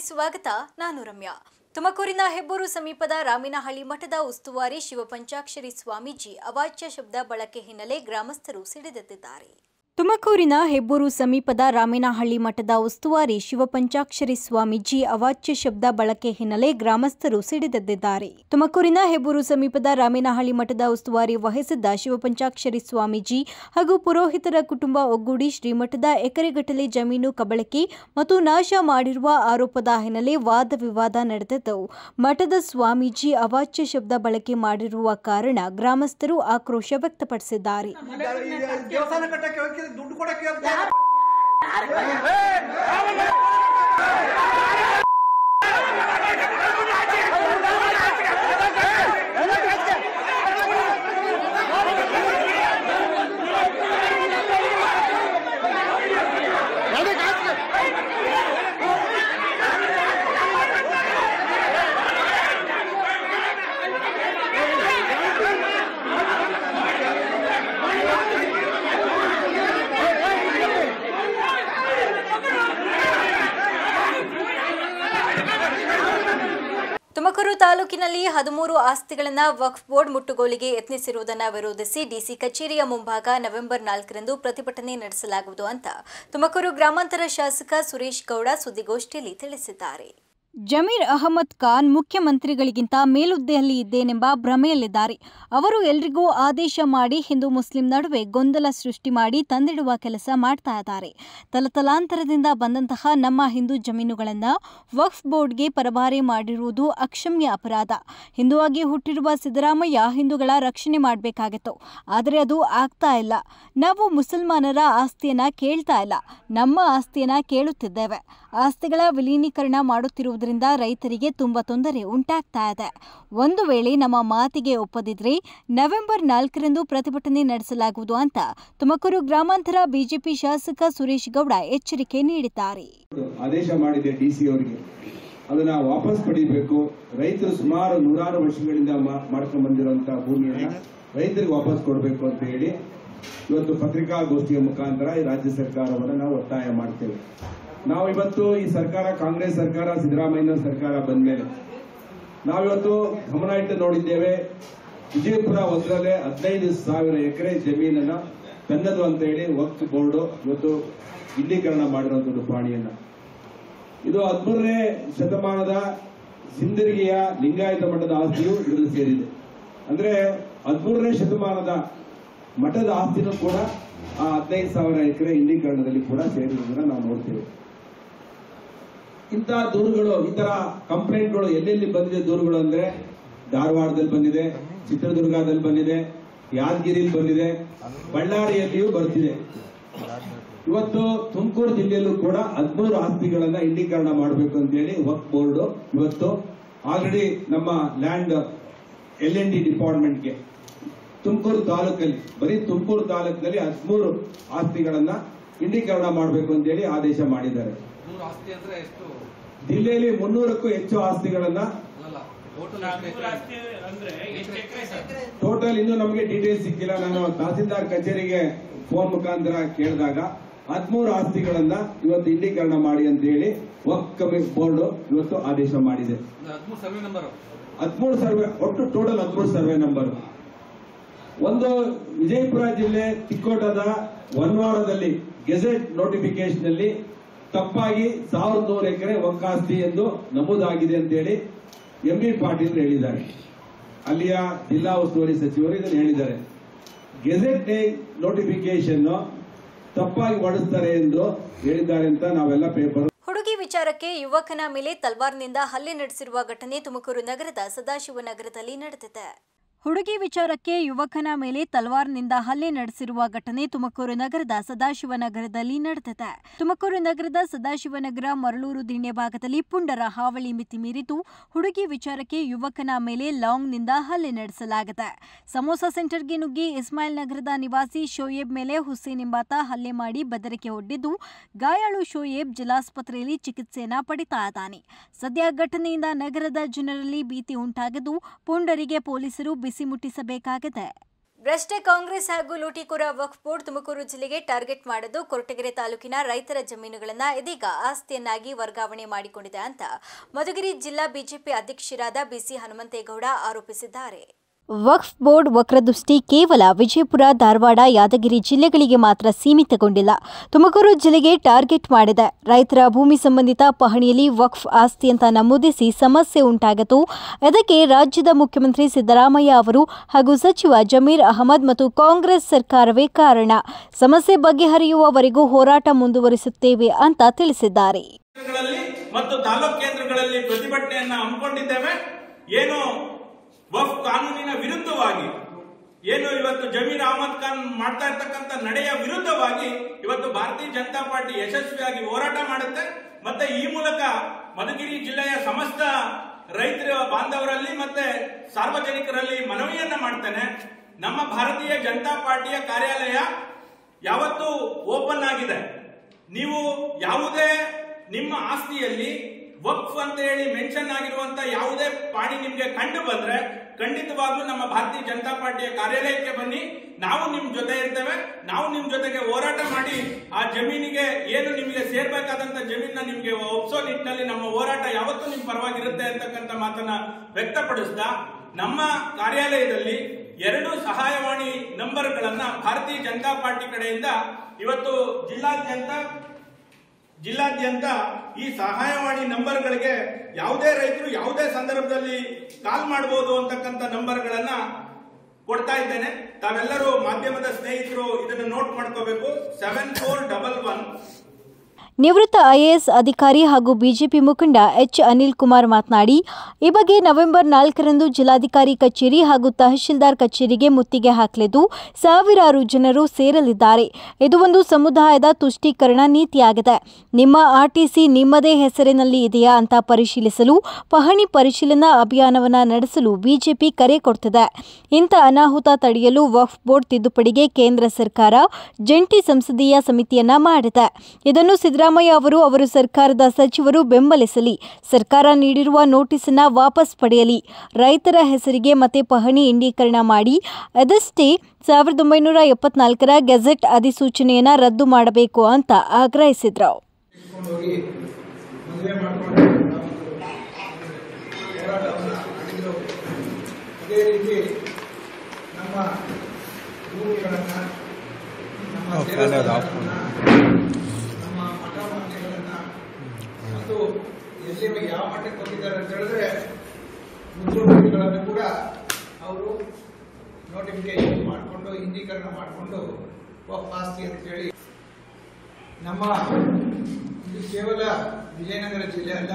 ಸ್ವಾಗತ ನಾನು ರಮ್ಯಾ ತುಮಕೂರಿನ ಹೆಬ್ಬೂರು ಸಮೀಪದ ರಾಮಿನಹಳ್ಳಿ ಮಠದ ಉಸ್ತುವಾರಿ ಶಿವಪಂಚಾಕ್ಷರಿ ಸ್ವಾಮೀಜಿ ಅವಾಚ್ಯ ಶಬ್ದ ಬಳಕೆ ಹಿನ್ನೆಲೆ ಗ್ರಾಮಸ್ಥರು ಸಿಡಿದೆದ್ದಿದ್ದಾರೆ ತುಮಕೂರಿನ ಹೆಬ್ಬೂರು ಸಮೀಪದ ರಾಮಿನಹಳ್ಳಿ ಮಠದ ಉಸ್ತುವಾರಿ ಶಿವಪಂಚಾಕ್ಷರಿ ಸ್ವಾಮೀಜಿ ಅವಾಚ್ಯ ಶಬ್ದ ಬಳಕೆ ಹಿನ್ನೆಲೆ ಗ್ರಾಮಸ್ಥರು ಸಿಡಿದೆದ್ದಿದ್ದಾರೆ ತುಮಕೂರಿನ ಹೆಬ್ಬೂರು ಸಮೀಪದ ರಾಮಿನಹಳ್ಳಿ ಮಠದ ಉಸ್ತುವಾರಿ ವಹಿಸಿದ್ದ ಶಿವಪಂಚಾಕ್ಷರಿ ಸ್ವಾಮೀಜಿ ಹಾಗೂ ಪುರೋಹಿತರ ಕುಟುಂಬ ಒಗ್ಗೂಡಿ ಶ್ರೀಮಠದ ಎಕರೆಗಟ್ಟಲೆ ಜಮೀನು ಕಬಳಕೆ ಮತ್ತು ನಾಶ ಮಾಡಿರುವ ಆರೋಪದ ಹಿನ್ನೆಲೆ ವಾದ ವಿವಾದ ನಡೆದಿದ್ದು ಮಠದ ಸ್ವಾಮೀಜಿ ಅವಾಚ್ಯ ಶಬ್ದ ಬಳಕೆ ಮಾಡಿರುವ ಕಾರಣ ಗ್ರಾಮಸ್ಥರು ಆಕ್ರೋಶ ವ್ಯಕ್ತಪಡಿಸಿದ್ದಾರೆ ದೇವಸ್ಥಾನ ಕಟ್ಟಕ್ಕೆ ಹೋಗ್ತಿದ್ರೆ ದುಡ್ಡು ಕೊಡಕ್ಕೆ ಹೋಗ್ತಾರೆ ತುಮಕೂರು ತಾಲೂಕಿನಲ್ಲಿ ಹದಿಮೂರು ಆಸ್ತಿಗಳನ್ನು ವಕ್ಫ್ ಬೋರ್ಡ್ ಮುಟ್ಟುಗೋಲಿಗೆ ಯತ್ನಿಸಿರುವುದನ್ನು ವಿರೋಧಿಸಿ ಡಿಸಿ ಕಚೇರಿಯ ಮುಂಭಾಗ ನವೆಂಬರ್ ನಾಲ್ಕರಂದು ಪ್ರತಿಭಟನೆ ನಡೆಸಲಾಗುವುದು ಅಂತ ತುಮಕೂರು ಗ್ರಾಮಾಂತರ ಶಾಸಕ ಸುರೇಶ್ ಗೌಡ ಸುದ್ದಿಗೋಷ್ಠಿಯಲ್ಲಿ ತಿಳಿಸಿದ್ದಾರೆ ಜಮೀರ್ ಅಹಮದ್ ಖಾನ್ ಮುಖ್ಯಮಂತ್ರಿಗಳಿಗಿಂತ ಮೇಲುದ್ದೆಯಲ್ಲಿ ಇದ್ದೇನೆಂಬ ಭ್ರಮೆಯಲ್ಲಿದ್ದಾರೆ ಅವರು ಎಲ್ರಿಗೂ ಆದೇಶ ಮಾಡಿ ಹಿಂದೂ ಮುಸ್ಲಿಂ ನಡುವೆ ಗೊಂದಲ ಸೃಷ್ಟಿ ಮಾಡಿ ತಂದಿಡುವ ಕೆಲಸ ಮಾಡ್ತಾ ಇದ್ದಾರೆ ತಲತಲಾಂತರದಿಂದ ಬಂದಂತಹ ನಮ್ಮ ಹಿಂದೂ ಜಮೀನುಗಳನ್ನು ವಕ್ಫ್ ಬೋರ್ಡ್ಗೆ ಪರಭಾರೆ ಮಾಡಿರುವುದು ಅಕ್ಷಮ್ಯ ಅಪರಾಧ ಹಿಂದುವಾಗಿ ಹುಟ್ಟಿರುವ ಸಿದ್ದರಾಮಯ್ಯ ಹಿಂದೂಗಳ ರಕ್ಷಣೆ ಮಾಡಬೇಕಾಗಿತ್ತು ಆದರೆ ಅದು ಆಗ್ತಾ ಇಲ್ಲ ನಾವು ಮುಸಲ್ಮಾನರ ಆಸ್ತಿಯನ್ನ ಕೇಳ್ತಾ ಇಲ್ಲ ನಮ್ಮ ಆಸ್ತಿಯನ್ನ ಕೇಳುತ್ತಿದ್ದೇವೆ ಆಸ್ತಿಗಳ ವಿಲೀನೀಕರಣ ಮಾಡುತ್ತಿರುವುದರಿಂದ ರೈತರಿಗೆ ತುಂಬಾ ತೊಂದರೆ ಉಂಟಾಗ್ತಾ ಇದೆ ಒಂದು ವೇಳೆ ನಮ್ಮ ಮಾತಿಗೆ ಒಪ್ಪದಿದ್ರೆ ನವೆಂಬರ್ ನಾಲ್ಕರಂದು ಪ್ರತಿಭಟನೆ ನಡೆಸಲಾಗುವುದು ಅಂತ ತುಮಕೂರು ಗ್ರಾಮಾಂತರ ಬಿಜೆಪಿ ಶಾಸಕ ಸುರೇಶ್ ಗೌಡ ಎಚ್ಚರಿಕೆ ನೀಡಿದ್ದಾರೆ ಆದೇಶ ಮಾಡಿದೆ ಡಿ ಸಿ ಅವರಿಗೆ ಅದನ್ನ ವಾಪಸ್ ಪಡಿಬೇಕು ರೈತರು ಸುಮಾರು ನೂರಾರು ವರ್ಷಗಳಿಂದ ಮಾ- ಮಾಡ್ಕೊಂಡ್ ಬಂದಿರುವಂತಹ ಭೂಮಿಯನ್ನ ರೈತರಿಗೆ ವಾಪಸ್ ಕೊಡಬೇಕು ಅಂತ ಹೇಳಿ ಇವತ್ತು ಪತ್ರಿಕಾಗೋಷ್ಠಿಯ ಮುಖಾಂತರ ಈ ರಾಜ್ಯ ಸರ್ಕಾರವನ್ನು ನಾವು ಒತ್ತಾಯ ಮಾಡ್ತೇವೆ ನಾವು ಇವತ್ತು ಈ ಸರ್ಕಾರ ಕಾಂಗ್ರೆಸ್ ಸರ್ಕಾರ ಸಿದ್ದರಾಮಯ್ಯ ಸರ್ಕಾರ ಬಂದ ಮೇಲೆ ನಾವಿವತ್ತು ಗಮನ ಇಟ್ಟು ನೋಡಿದ್ದೇವೆ ವಿಜಯಪುರ ಒಂದರಲ್ಲೇ ಹದಿನೈದು ಸಾವಿರ ಎಕರೆ ಜಮೀನನ್ನ ತನ್ನದು ಅಂತ ಹೇಳಿ ವಕ್ಫ್ ಬೋರ್ಡ್ ಇವತ್ತು ಇಂಡೀಕರಣ ಮಾಡಿರುವಂತದ್ದು ಪಾಣಿಯನ್ನ ಇದು ಹದಿಮೂರನೇ ಶತಮಾನದ ಸಿಂದರಿಗೆಯ ಲಿಂಗಾಯತ ಮಠದ ಆಸ್ತಿಯು ಇದರಲ್ಲಿ ಸೇರಿದೆ ಅಂದ್ರೆ ಹದಿಮೂರನೇ ಶತಮಾನದ ಮಠದ ಆಸ್ತಿನೂ ಕೂಡ ಆ ಹದಿನೈದು ಸಾವಿರ ಎಕರೆ ಇಂಡೀಕರಣದಲ್ಲಿ ಕೂಡ ಸೇರಿರುವುದನ್ನ ನಾವು ನೋಡ್ತೇವೆ ಇಂತಹ ದೂರುಗಳು ಈ ತರ ಕಂಪ್ಲೇಂಟ್ಗಳು ಎಲ್ಲೆಲ್ಲಿ ಬಂದಿದೆ ದೂರುಗಳು ಅಂದ್ರೆ ಧಾರವಾಡದಲ್ಲಿ ಬಂದಿದೆ ಚಿತ್ರದುರ್ಗದಲ್ಲಿ ಬಂದಿದೆ ಯಾದಗಿರಿಯಲ್ಲಿ ಬಂದಿದೆ ಬಳ್ಳಾರಿಯಲ್ಲಿಯೂ ಬರ್ತಿದೆ ಇವತ್ತು ತುಮಕೂರು ಜಿಲ್ಲೆಯಲ್ಲೂ ಕೂಡ ಹದಿಮೂರು ಆಸ್ತಿಗಳನ್ನ ಇಂಡೀಕರಣ ಮಾಡಬೇಕು ಅಂತ ಹೇಳಿ ವಕ್ ಬೋರ್ಡ್ ಇವತ್ತು ಆಲ್ರೆಡಿ ನಮ್ಮ ಲ್ಯಾಂಡ್ ಎಲ್ ಎನ್ ಡಿ ಡಿಪಾರ್ಟ್ಮೆಂಟ್ಗೆ ತುಮಕೂರು ತಾಲೂಕಲ್ಲಿ ಬರೀ ತುಮಕೂರು ತಾಲೂಕಿನಲ್ಲಿ ಹದಿಮೂರು ಆಸ್ತಿಗಳನ್ನ ಇಂಡೀಕರಣ ಮಾಡಬೇಕು ಅಂತ ಹೇಳಿ ಆದೇಶ ಮಾಡಿದ್ದಾರೆ ನೂರು ಆಸ್ತಿ ಅಂದ್ರೆ ಎಷ್ಟು ಜಿಲ್ಲೆಯಲ್ಲಿ ಮುನ್ನೂರಕ್ಕೂ ಹೆಚ್ಚು ಆಸ್ತಿಗಳನ್ನ ಅಲ್ಲಲ್ಲ ಟೋಟಲ್ ಎಷ್ಟು ಎಕರೆ ಟೋಟಲ್ ಇನ್ನು ನಮಗೆ ಡೀಟೇಲ್ಸ್ ಸಿಕ್ಕಿಲ್ಲ ನಾನು ತಹಸೀಲ್ದಾರ್ ಕಚೇರಿಗೆ ಫೋನ್ ಮುಖಾಂತರ ಕೇಳಿದಾಗ ಹದಿಮೂರು ಆಸ್ತಿಗಳನ್ನ ಇವತ್ತು ಇಂಡೀಕರಣ ಮಾಡಿ ಅಂತ ಹೇಳಿ ವಕ್ ಕಮಿ ಬೋರ್ಡ್ ಇವತ್ತು ಆದೇಶ ಮಾಡಿದೆ ಹದಿಮೂರು ಸರ್ವೆ ನಂಬರ್ ಹದಿಮೂರು ಸರ್ವೆ ಒಟ್ಟು ಟೋಟಲ್ ಹದಿಮೂರು ಸರ್ವೆ ನಂಬರ್ ಒಂದು ವಿಜಯಪುರ ಜಿಲ್ಲೆ ತಿಕ್ಕೋಟದ ಒನ್ವಾಡದಲ್ಲಿ ಗೆಜೆಟ್ ನೋಟಿಫಿಕೇಶನ್ ಅಲ್ಲಿ ತಪ್ಪಾಗಿ ಸಾವಿರದ ನೂರು ಎಕರೆ ಒಕ್ಕಾಸ್ತಿ ಎಂದು ನಮೂದಾಗಿದೆ ಅಂತ ಹೇಳಿ ಎಂ ಬಿ ಪಾಟೀಲ್ ಹೇಳಿದ್ದಾರೆ ಅಲ್ಲಿಯ ಜಿಲ್ಲಾ ಉಸ್ತುವಾರಿ ಸಚಿವರು ಇದನ್ನು ಹೇಳಿದ್ದಾರೆ ಗೆಜೆಟ್ ನೋಟಿಫಿಕೇಶನ್ ತಪ್ಪಾಗಿ ಹೊಡಿಸ್ತಾರೆ ಎಂದು ಹೇಳಿದ್ದಾರೆ ಅಂತ ನಾವೆಲ್ಲ ಪೇಪರ್ ಹುಡುಗಿ ವಿಚಾರಕ್ಕೆ ಯುವಕನ ಮೇಲೆ ತಲ್ವಾರ್ನಿಂದ ಹಲ್ಲೆ ನಡೆಸಿರುವ ಘಟನೆ ತುಮಕೂರು ನಗರದ ಸದಾಶಿವನಗರದಲ್ಲಿ ನಡೆದಿದೆ ಹುಡುಗಿ ವಿಚಾರಕ್ಕೆ ಯುವಕನ ಮೇಲೆ ತಲ್ವಾರ್ನಿಂದ ಹಲ್ಲೆ ನಡೆಸಿರುವ ಘಟನೆ ತುಮಕೂರು ನಗರದ ಸದಾಶಿವನಗರದಲ್ಲಿ ನಡೆದಿದೆ ತುಮಕೂರು ನಗರದ ಸದಾಶಿವನಗರ ಮರಳೂರು ದಿಣ್ಣೆ ಭಾಗದಲ್ಲಿ ಪುಂಡರ ಹಾವಳಿ ಮಿತಿ ಮೀರಿದ್ದು ಹುಡುಗಿ ವಿಚಾರಕ್ಕೆ ಯುವಕನ ಮೇಲೆ ಲಾಂಗ್ನಿಂದ ಹಲ್ಲೆ ನಡೆಸಲಾಗಿದೆ ಸಮೋಸಾ ಸೆಂಟರ್ಗೆ ನುಗ್ಗಿ ಇಸ್ಮಾಯಿಲ್ ನಗರದ ನಿವಾಸಿ ಶೋಯೇಬ್ ಮೇಲೆ ಹುಸೇನ್ ಎಂಬಾತ ಹಲ್ಲೆ ಮಾಡಿ ಬೆದರಿಕೆ ಒಡ್ಡಿದ್ದು ಗಾಯಾಳು ಶೋಯೇಬ್ ಜಿಲ್ಲಾಸ್ಪತ್ರೆಯಲ್ಲಿ ಚಿಕಿತ್ಸೆಯನ್ನ ಪಡಿತಾ ಇದ್ದಾನೆ ಸದ್ಯ ಘಟನೆಯಿಂದ ನಗರದ ಜನರಲ್ಲಿ ಭೀತಿ ಉಂಟಾಗಿದ್ದು ಪುಂಡರಿಗೆ ಪೊಲೀಸರು ಬಿಸಿ ಮುಟ್ಟಿಸಬೇಕಾಗಿದೆ ಭ್ರಷ್ಟ ಕಾಂಗ್ರೆಸ್ ಹಾಗೂ ಲೂಟಿಕೋರ ವಕ್ಫ್ ಬೋರ್ಡ್ ತುಮಕೂರು ಜಿಲ್ಲೆಗೆ ಟಾರ್ಗೆಟ್ ಮಾಡಲು ಕೊರಟಗೆರೆ ತಾಲೂಕಿನ ರೈತರ ಜಮೀನುಗಳನ್ನು ಇದೀಗ ಆಸ್ತಿಯನ್ನಾಗಿ ವರ್ಗಾವಣೆ ಮಾಡಿಕೊಂಡಿದೆ ಅಂತ ಮಧುಗಿರಿ ಜಿಲ್ಲಾ ಬಿಜೆಪಿ ಅಧ್ಯಕ್ಷರಾದ ಬಿಸಿ ಹನುಮಂತೇಗೌಡ ಆರೋಪಿಸಿದ್ದಾರೆ ವಕ್ಫ್ ಬೋರ್ಡ್ ವಕ್ರದೃಷ್ಟಿ ಕೇವಲ ವಿಜಯಪುರ ಧಾರವಾಡ ಯಾದಗಿರಿ ಜಿಲ್ಲೆಗಳಿಗೆ ಮಾತ್ರ ಸೀಮಿತಗೊಂಡಿಲ್ಲ ತುಮಕೂರು ಜಿಲ್ಲೆಗೆ ಟಾರ್ಗೆಟ್ ಮಾಡಿದೆ ರೈತರ ಭೂಮಿ ಸಂಬಂಧಿತ ಪಹಣಿಯಲ್ಲಿ ವಕ್ಫ್ ಆಸ್ತಿ ಅಂತ ನಮೂದಿಸಿ ಸಮಸ್ಯೆ ಉಂಟಾಗಿತ್ತು ಇದಕ್ಕೆ ರಾಜ್ಯದ ಮುಖ್ಯಮಂತ್ರಿ ಸಿದ್ದರಾಮಯ್ಯ ಅವರು ಹಾಗೂ ಸಚಿವ ಜಮೀರ್ ಅಹಮದ್ ಮತ್ತು ಕಾಂಗ್ರೆಸ್ ಸರ್ಕಾರವೇ ಕಾರಣ ಸಮಸ್ಯೆ ಬಗೆಹರಿಯುವವರೆಗೂ ಹೋರಾಟ ಮುಂದುವರಿಸುತ್ತೇವೆ ಅಂತ ತಿಳಿಸಿದ್ದಾರೆ ಕೇಂದ್ರಗಳಲ್ಲಿ ಮತ್ತು ತಾಲೂಕ್ ಕೇಂದ್ರಗಳಲ್ಲಿ ಪ್ರತಿಭಟನೆಯನ್ನ ಹಮ್ಮಿಕೊಂಡಿದ್ದೇವೆ ಏನು ವಫ್ ಕಾನೂನಿನ ವಿರುದ್ಧವಾಗಿ ಏನು ಇವತ್ತು ಜಮೀರ್ ಅಹಮದ್ ಖಾನ್ ಮಾಡ್ತಾ ಇರ್ತಕ್ಕಂಥ ನಡೆಯ ವಿರುದ್ಧವಾಗಿ ಇವತ್ತು ಭಾರತೀಯ ಜನತಾ ಪಾರ್ಟಿ ಯಶಸ್ವಿಯಾಗಿ ಹೋರಾಟ ಮಾಡುತ್ತೆ ಮತ್ತೆ ಈ ಮೂಲಕ ಮಧುಗಿರಿ ಜಿಲ್ಲೆಯ ಸಮಸ್ತ ರೈತರ ಬಾಂಧವರಲ್ಲಿ ಮತ್ತೆ ಸಾರ್ವಜನಿಕರಲ್ಲಿ ಮನವಿಯನ್ನ ಮಾಡ್ತೇನೆ ನಮ್ಮ ಭಾರತೀಯ ಜನತಾ ಪಾರ್ಟಿಯ ಕಾರ್ಯಾಲಯ ಯಾವತ್ತೂ ಓಪನ್ ಆಗಿದೆ ನೀವು ಯಾವುದೇ ನಿಮ್ಮ ಆಸ್ತಿಯಲ್ಲಿ ವಕ್ಫ್ ಅಂತ ಹೇಳಿ ಮೆನ್ಷನ್ ಆಗಿರುವಂತ ಯಾವುದೇ ಪಾಣಿ ನಿಮ್ಗೆ ಕಂಡು ಬಂದ್ರೆ ಖಂಡಿತವಾಗ್ಲೂ ನಮ್ಮ ಭಾರತೀಯ ಜನತಾ ಪಾರ್ಟಿಯ ಕಾರ್ಯಾಲಯಕ್ಕೆ ಬನ್ನಿ ನಾವು ನಿಮ್ ಜೊತೆ ಇರ್ತೇವೆ ನಾವು ನಿಮ್ ಜೊತೆಗೆ ಹೋರಾಟ ಮಾಡಿ ಆ ಜಮೀನಿಗೆ ಏನು ನಿಮಗೆ ಸೇರ್ಬೇಕಾದಂತ ಜಮೀನ ನಿಮ್ಗೆ ಒಪ್ಸೋ ನಿಟ್ಟಿನಲ್ಲಿ ನಮ್ಮ ಹೋರಾಟ ಯಾವತ್ತೂ ನಿಮ್ ಪರವಾಗಿರುತ್ತೆ ಅಂತಕ್ಕಂಥ ಮಾತನ್ನ ವ್ಯಕ್ತಪಡಿಸ್ದ ನಮ್ಮ ಕಾರ್ಯಾಲಯದಲ್ಲಿ ಎರಡು ಸಹಾಯವಾಣಿ ನಂಬರ್ಗಳನ್ನ ಭಾರತೀಯ ಜನತಾ ಪಾರ್ಟಿ ಕಡೆಯಿಂದ ಇವತ್ತು ಜಿಲ್ಲಾದ್ಯಂತ ಜಿಲ್ಲಾದ್ಯಂತ ಈ ಸಹಾಯವಾಣಿ ನಂಬರ್ಗಳಿಗೆ ಯಾವುದೇ ರೈತರು ಯಾವುದೇ ಸಂದರ್ಭದಲ್ಲಿ ಕಾಲ್ ಮಾಡಬಹುದು ಅಂತಕ್ಕಂಥ ನಂಬರ್ಗಳನ್ನ ಕೊಡ್ತಾ ಇದ್ದೇನೆ ತಾವೆಲ್ಲರೂ ಮಾಧ್ಯಮದ ಸ್ನೇಹಿತರು ಇದನ್ನು ನೋಟ್ ಮಾಡ್ಕೋಬೇಕು ಸೆವೆನ್ ಫೋರ್ ಡಬಲ್ ಒನ್ ನಿವೃತ್ತ ಐಎಎಸ್ ಅಧಿಕಾರಿ ಹಾಗೂ ಬಿಜೆಪಿ ಮುಖಂಡ ಎಚ್ ಅನಿಲ್ ಕುಮಾರ್ ಮಾತನಾಡಿ ಈ ಬಗ್ಗೆ ನವೆಂಬರ್ ನಾಲ್ಕರಂದು ಜಿಲ್ಲಾಧಿಕಾರಿ ಕಚೇರಿ ಹಾಗೂ ತಹಶೀಲ್ದಾರ್ ಕಚೇರಿಗೆ ಮುತ್ತಿಗೆ ಹಾಕಲಿದ್ದು ಸಾವಿರಾರು ಜನರು ಸೇರಲಿದ್ದಾರೆ ಇದು ಒಂದು ಸಮುದಾಯದ ತುಷ್ಟೀಕರಣ ನೀತಿಯಾಗಿದೆ ನಿಮ್ಮ ಆರ್ಟಿಸಿ ನಿಮ್ಮದೇ ಹೆಸರಿನಲ್ಲಿ ಇದೆಯಾ ಅಂತ ಪರಿಶೀಲಿಸಲು ಪಹಣಿ ಪರಿಶೀಲನಾ ಅಭಿಯಾನವನ್ನು ನಡೆಸಲು ಬಿಜೆಪಿ ಕರೆ ಕೊಡ್ತಿದೆ ಇಂಥ ಅನಾಹುತ ತಡೆಯಲು ವಕ್ಫ್ ಬೋರ್ಡ್ ತಿದ್ದುಪಡಿಗೆ ಕೇಂದ್ರ ಸರ್ಕಾರ ಜಂಟಿ ಸಂಸದೀಯ ಸಮಿತಿಯನ್ನ ಮಾಡಿದೆ ಇದನ್ನು ಸಿದ್ದರಾಮಯ್ಯ ಅವರು ಅವರು ಸರ್ಕಾರದ ಸಚಿವರು ಬೆಂಬಲಿಸಲಿ ಸರ್ಕಾರ ನೀಡಿರುವ ನೋಟಿಸನ್ನ ವಾಪಸ್ ಪಡೆಯಲಿ ರೈತರ ಹೆಸರಿಗೆ ಮತ್ತೆ ಪಹಣಿ ಇಂಡೀಕರಣ ಮಾಡಿ ಅದಷ್ಟೇ ಸಾವಿರದ ಒಂಬೈನೂರ ಎಪ್ಪತ್ನಾಲ್ಕರ ಗೆಜೆಟ್ ಅಧಿಸೂಚನೆಯನ್ನ ರದ್ದು ಮಾಡಬೇಕು ಅಂತ ಆಗ್ರಹಿಸಿದ್ರು ಹೋಗಿ ಮದುವೆ ಮಾಡಿಕೊಂಡು ಹೋರಾಟವನ್ನು ಮಾಡಿದ್ರು ಅದೇ ರೀತಿ ನಮ್ಮ ಭೂಮಿಗಳನ್ನು ನಮ್ಮ ದೇವಸ್ಥಾನಗಳನ್ನ, ನಮ್ಮ ಮಠ ಮಂದಿರಗಳನ್ನು ಮತ್ತು ಎಲ್ಲಿ ಯಾವ ಮಟ್ಟಕ್ಕೆ ಹೋಗಿದ್ದಾರೆ ಅಂತ ಹೇಳಿದ್ರೆ ಮುಖ್ಯಮಂತ್ರಿಗಳನ್ನು ಕೂಡ ಅವರು ನೋಟಿಫಿಕೇಶನ್ ಮಾಡಿಕೊಂಡು ಇಂದೀಕರಣ ಮಾಡಿಕೊಂಡು ಆಸ್ತಿ ಅಂತೇಳಿ ನಮ್ಮ ಇದು ಕೇವಲ ವಿಜಯನಗರ ಜಿಲ್ಲೆ ಅಲ್ಲ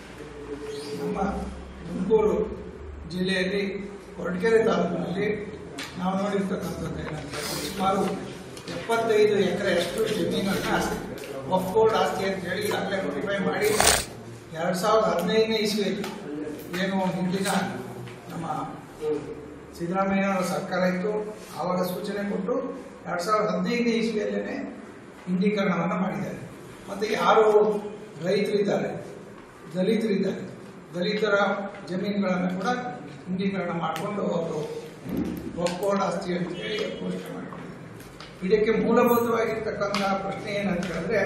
ನಮ್ಮ ತುಮಕೂರು ಜಿಲ್ಲೆಯಲ್ಲಿ ಕೊರಟಗೆರೆ ತಾಲೂಕಿನಲ್ಲಿ ನಾವು ನೋಡಿರ್ತಕ್ಕಂಥದ್ದು ಏನಂದ್ರೆ ಸುಮಾರು ಎಪ್ಪತ್ತೈದು ಎಕರೆಯಷ್ಟು ಜಮೀನನ್ನ ಒಫ್ಕೋರ್ಡ್ ಆಸ್ತಿ ಅಂತ ಹೇಳಿ ಈಗಾಗಲೇ ನೋಟಿಫೈ ಮಾಡಿ ಎರಡು ಸಾವಿರದ ಹದಿನೈದನೇ ಇಸ್ವಿಯಲ್ಲಿ ಏನು ಹಿಂದಿನ ನಮ್ಮ ಸಿದ್ದರಾಮಯ್ಯನವರ ಸರ್ಕಾರ ಇತ್ತು ಆವಾಗ ಸೂಚನೆ ಕೊಟ್ಟು ಎರಡು ಸಾವಿರದ ಹದಿನೈದನೇ ಇಸ್ವಿಯಲ್ಲೇ ಇಂಡೀಕರಣವನ್ನು ಮಾಡಿದ್ದಾರೆ ಮತ್ತು ಯಾರು ರೈತರಿದ್ದಾರೆ ದಲಿತರಿದ್ದಾರೆ ದಲಿತರ ಜಮೀನುಗಳನ್ನು ಕೂಡ ಇಂಡೀಕರಣ ಮಾಡಿಕೊಂಡು ಅವರು ಒಕ್ಕೋಡ್ ಆಸ್ತಿ ಅಂತ ಹೇಳಿ ಘೋಷಣೆ ಮಾಡಿಕೊಂಡಿದ್ದಾರೆ ಇದಕ್ಕೆ ಮೂಲಭೂತವಾಗಿರ್ತಕ್ಕಂಥ ಪ್ರಶ್ನೆ ಏನಂತ ಹೇಳಿದ್ರೆ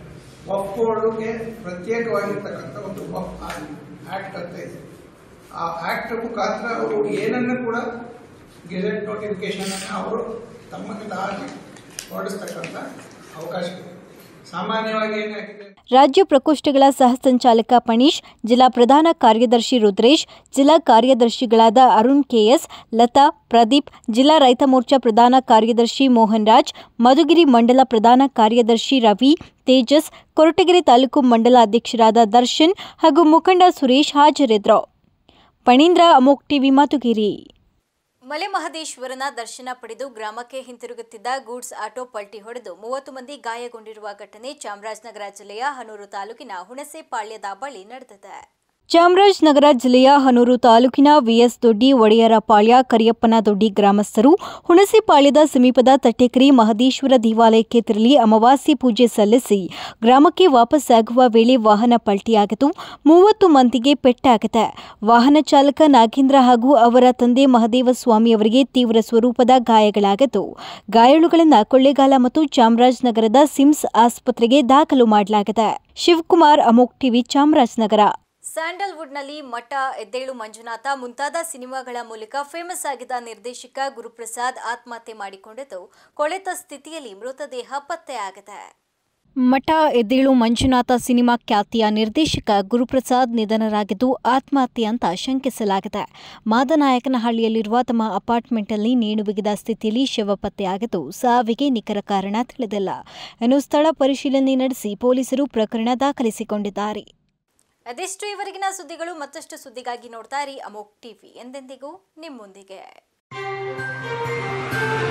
ಒಕ್ಕೋಡ್ಗೆ ಪ್ರತ್ಯೇಕವಾಗಿರ್ತಕ್ಕಂಥ ಒಂದು ಆಕ್ಟ್ ಅಂತ ಇದೆ ಆ ಆಕ್ಟ್ ಮುಖಾಂತರ ಅವರು ಏನನ್ನು ಕೂಡ ಗೆಜೆಟ್ ನೋಟಿಫಿಕೇಶನ್ ಅನ್ನು ಅವರು ತಮಗೆ ತಾಗಿ ಹೊರಡಿಸ್ತಕ್ಕಂಥ ಅವಕಾಶ ಇದೆ ಸಾಮಾನ್ಯವಾಗಿ ಏನಾಗಿದೆ ರಾಜ್ಯ ಪ್ರಕೋಷ್ಠಗಳ ಸಹ ಸಂಚಾಲಕ ಪಣೀಶ್ ಜಿಲ್ಲಾ ಪ್ರಧಾನ ಕಾರ್ಯದರ್ಶಿ ರುದ್ರೇಶ್ ಜಿಲ್ಲಾ ಕಾರ್ಯದರ್ಶಿಗಳಾದ ಅರುಣ್ ಕೆಎಸ್ ಲತಾ ಪ್ರದೀಪ್ ಜಿಲ್ಲಾ ರೈತ ಮೋರ್ಚಾ ಪ್ರಧಾನ ಕಾರ್ಯದರ್ಶಿ ಮೋಹನ್ ರಾಜ್ ಮಧುಗಿರಿ ಮಂಡಲ ಪ್ರಧಾನ ಕಾರ್ಯದರ್ಶಿ ರವಿ ತೇಜಸ್ ಕೊರಟಗೆರೆ ತಾಲೂಕು ಮಂಡಲ ಅಧ್ಯಕ್ಷರಾದ ದರ್ಶನ್ ಹಾಗೂ ಮುಖಂಡ ಸುರೇಶ್ ಹಾಜರಿದ್ದರು ಪಣೀಂದ್ರ ಅಮೋಕ್ ಟಿವಿ ಮಧುಗಿರಿ ಮಲೆ ಮಹದೇಶ್ವರನ ದರ್ಶನ ಪಡೆದು ಗ್ರಾಮಕ್ಕೆ ಹಿಂತಿರುಗುತ್ತಿದ್ದ ಗೂಡ್ಸ್ ಆಟೋ ಪಲ್ಟಿ ಹೊಡೆದು ಮೂವತ್ತು ಮಂದಿ ಗಾಯಗೊಂಡಿರುವ ಘಟನೆ ಚಾಮರಾಜನಗರ ಜಿಲ್ಲೆಯ ಹನೂರು ತಾಲೂಕಿನ ಹುಣಸೆ ಪಾಳ್ಯದ ಬಳಿ ನಡೆದಿದೆ ಚಾಮರಾಜನಗರ ಜಿಲ್ಲೆಯ ಹನೂರು ತಾಲೂಕಿನ ವಿಎಸ್ ದೊಡ್ಡಿ ಒಡೆಯರ ಪಾಳ್ಯ ಕರಿಯಪ್ಪನ ದೊಡ್ಡಿ ಗ್ರಾಮಸ್ಥರು ಹುಣಸಿಪಾಳ್ಯದ ಸಮೀಪದ ತಟ್ಟೆಕರಿ ಮಹದೇಶ್ವರ ದೇವಾಲಯಕ್ಕೆ ತೆರಳಿ ಅಮಾವಾಸ್ಯೆ ಪೂಜೆ ಸಲ್ಲಿಸಿ ಗ್ರಾಮಕ್ಕೆ ವಾಪಸ್ಸಾಗುವ ವೇಳೆ ವಾಹನ ಪಲ್ಟಿಯಾಗಿತು ಮೂವತ್ತು ಮಂದಿಗೆ ಪೆಟ್ಟಾಗಿದೆ ವಾಹನ ಚಾಲಕ ನಾಗೇಂದ್ರ ಹಾಗೂ ಅವರ ತಂದೆ ಮಹದೇವ ಸ್ವಾಮಿ ಅವರಿಗೆ ತೀವ್ರ ಸ್ವರೂಪದ ಗಾಯಗಳಾಗಿದ್ದು ಗಾಯಾಳುಗಳನ್ನು ಕೊಳ್ಳೇಗಾಲ ಮತ್ತು ಚಾಮರಾಜನಗರದ ಸಿಮ್ಸ್ ಆಸ್ಪತ್ರೆಗೆ ದಾಖಲು ಮಾಡಲಾಗಿದೆ ಶಿವಕುಮಾರ್ ಅಮೋಕ್ ಟಿವಿ ಚಾಮರಾಜನಗರ ಸ್ಯಾಂಡಲ್ವುಡ್ನಲ್ಲಿ ಮಠ ಎದ್ದೇಳು ಮಂಜುನಾಥ ಮುಂತಾದ ಸಿನಿಮಾಗಳ ಮೂಲಕ ಫೇಮಸ್ ಆಗಿದ್ದ ನಿರ್ದೇಶಕ ಗುರುಪ್ರಸಾದ್ ಆತ್ಮಹತ್ಯೆ ಮಾಡಿಕೊಂಡಿದ್ದು ಕೊಳೆತ ಸ್ಥಿತಿಯಲ್ಲಿ ಮೃತದೇಹ ಪತ್ತೆಯಾಗಿದೆ ಮಠ ಎದ್ದೇಳು ಮಂಜುನಾಥ ಸಿನಿಮಾ ಖ್ಯಾತಿಯ ನಿರ್ದೇಶಕ ಗುರುಪ್ರಸಾದ್ ನಿಧನರಾಗಿದ್ದು ಆತ್ಮಹತ್ಯೆ ಅಂತ ಶಂಕಿಸಲಾಗಿದೆ ಮಾದನಾಯಕನಹಳ್ಳಿಯಲ್ಲಿರುವ ತಮ್ಮ ಅಪಾರ್ಟ್ಮೆಂಟ್ನಲ್ಲಿ ನೇಣು ಬಿಗಿದ ಸ್ಥಿತಿಯಲ್ಲಿ ಶವ ಪತ್ತೆಯಾಗಿದ್ದು ಸಾವಿಗೆ ನಿಖರ ಕಾರಣ ತಿಳಿದಿಲ್ಲ ಇನ್ನು ಸ್ಥಳ ಪರಿಶೀಲನೆ ನಡೆಸಿ ಪೊಲೀಸರು ಪ್ರಕರಣ ದಾಖಲಿಸಿಕೊಂಡಿದ್ದಾರೆ ಅದೆಷ್ಟು ಇವರೆಗಿನ ಸುದ್ದಿಗಳು ಮತ್ತಷ್ಟು ಸುದ್ದಿಗಾಗಿ ನೋಡ್ತಾ ಇರಿ ಅಮೋಕ್ ಟಿವಿ ಎಂದೆಂದಿಗೂ ನಿಮ್ಮೊಂದಿಗೆ